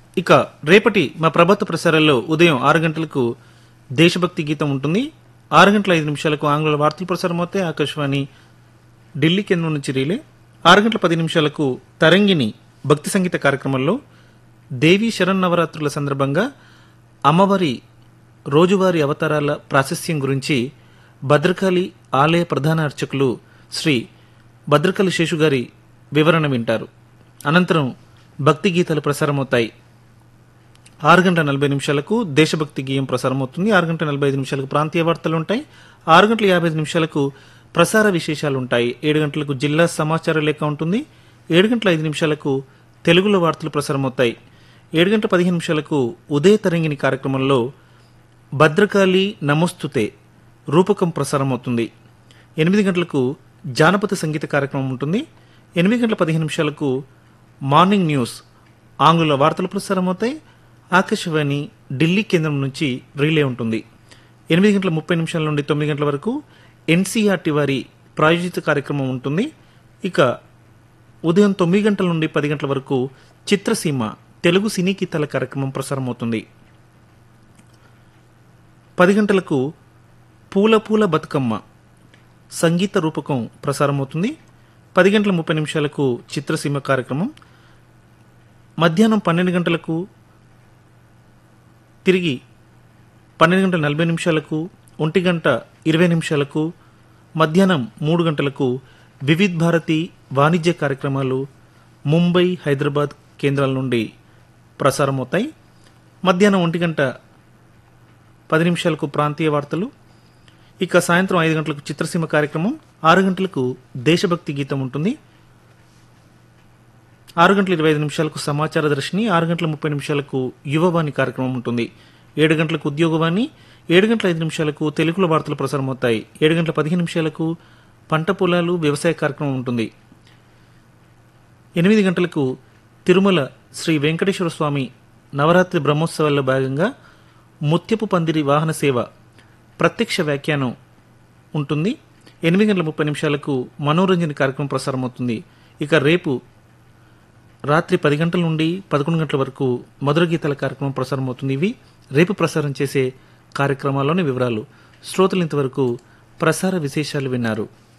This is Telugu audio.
ఇక రేపటి మా ప్రభాత ప్రసారాల్లో ఉదయం ఆరు గంటలకు దేశభక్తి గీతం ఉంటుంది ఆరు గంటల ఐదు నిమిషాలకు ఆంగ్ల వార్తలు ప్రసారం అవుతాయి ఆకాశవాణి ఢిల్లీ కేంద్రం నుంచి రీలే ఆరు గంటల పది నిమిషాలకు తరంగిణి భక్తి సంగీత కార్యక్రమంలో దేవీ శరన్నవరాత్రుల సందర్భంగా అమ్మవారి రోజువారీ అవతారాల ప్రాశస్యం గురించి భద్రకాళి ఆలయ ప్రధాన అర్చకులు శ్రీ భద్రకాళి శేషు గారి వివరణ వింటారు అనంతరం భక్తి గీతాలు ప్రసారమవుతాయి ఆరు గంటల నలభై నిమిషాలకు దేశభక్తి గీయం ప్రసారం అవుతుంది ఆరు గంటల నలభై ఐదు నిమిషాలకు ప్రాంతీయ వార్తలు ఉంటాయి ఆరు గంటల యాభై ఐదు నిమిషాలకు ప్రసార విశేషాలు ఉంటాయి ఏడు గంటలకు జిల్లా సమాచార లేఖ ఉంటుంది ఏడు గంటల ఐదు నిమిషాలకు తెలుగులో వార్తలు ప్రసారం అవుతాయి ఏడు గంటల పదిహేను నిమిషాలకు ఉదయ తరంగిణి కార్యక్రమంలో భద్రకాళి నమోస్తుతే రూపకం ప్రసారం అవుతుంది ఎనిమిది గంటలకు జానపద సంగీత కార్యక్రమం ఉంటుంది ఎనిమిది గంటల పదిహేను నిమిషాలకు మార్నింగ్ న్యూస్ ఆంగ్ల వార్తలు ప్రసారం అవుతాయి ఆకాశవాణి ఢిల్లీ కేంద్రం నుంచి రిలే ఉంటుంది ఎనిమిది గంటల ముప్పై నిమిషాల నుండి తొమ్మిది గంటల వరకు ఎన్సీఆర్టీ వారి ప్రాయోజిత కార్యక్రమం ఉంటుంది ఇక ఉదయం తొమ్మిది గంటల నుండి పది గంటల వరకు చిత్రసీమ తెలుగు సినీ గీతాల కార్యక్రమం ప్రసారం అవుతుంది పది గంటలకు పూల పూల బతుకమ్మ సంగీత రూపకం ప్రసారం అవుతుంది పది గంటల ముప్పై నిమిషాలకు చిత్రసీమ కార్యక్రమం మధ్యాహ్నం పన్నెండు గంటలకు తిరిగి పన్నెండు గంటల నలభై నిమిషాలకు ఒంటి గంట ఇరవై నిమిషాలకు మధ్యాహ్నం మూడు గంటలకు వివిధ్ భారతి వాణిజ్య కార్యక్రమాలు ముంబై హైదరాబాద్ కేంద్రాల నుండి ప్రసారం అవుతాయి మధ్యాహ్నం ఒంటి గంట పది నిమిషాలకు ప్రాంతీయ వార్తలు ఇక సాయంత్రం ఐదు గంటలకు చిత్రసీమ కార్యక్రమం ఆరు గంటలకు దేశభక్తి గీతం ఉంటుంది ఆరు గంటల ఇరవై ఐదు నిమిషాలకు సమాచార దర్శిని ఆరు గంటల ముప్పై నిమిషాలకు యువవాణి కార్యక్రమం ఉంటుంది ఏడు గంటలకు ఉద్యోగవాణి ఏడు గంటల ఐదు నిమిషాలకు తెలుగులో వార్తలు ప్రసారం అవుతాయి ఏడు గంటల పదిహేను నిమిషాలకు పంట పొలాలు వ్యవసాయ కార్యక్రమం ఉంటుంది ఎనిమిది గంటలకు తిరుమల శ్రీ వెంకటేశ్వర స్వామి నవరాత్రి బ్రహ్మోత్సవాల్లో భాగంగా ముత్యపు పందిరి వాహన సేవ ప్రత్యక్ష వ్యాఖ్యానం ఉంటుంది ఎనిమిది గంటల ముప్పై నిమిషాలకు మనోరంజన కార్యక్రమం ప్రసారం అవుతుంది ఇక రేపు రాత్రి పది గంటల నుండి పదకొండు గంటల వరకు మధుర గీతాల కార్యక్రమం ప్రసారం అవుతుంది ఇవి రేపు ప్రసారం చేసే కార్యక్రమాల్లోని వివరాలు శ్రోతలు ఇంతవరకు ప్రసార విశేషాలు విన్నారు